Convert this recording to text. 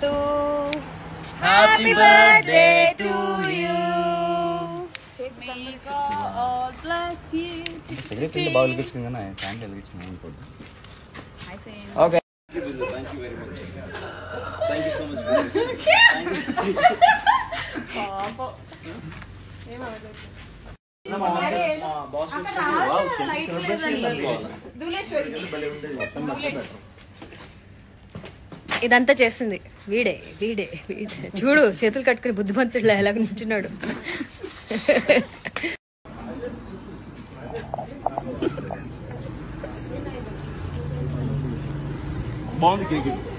Chandu happy birthday to you cigarette బాగా వెలిగించింది కానీ ఫ్యాన్ వెలిగించింది అనుకోద్దు ఓకే ఇదంతా చేసింది వీడే వీడే వీడే చూడు చేతులు కట్టుకుని బుద్ధిమంతుడు ఎలాగ నుంచున్నాడు బాగుంది క్రికెట్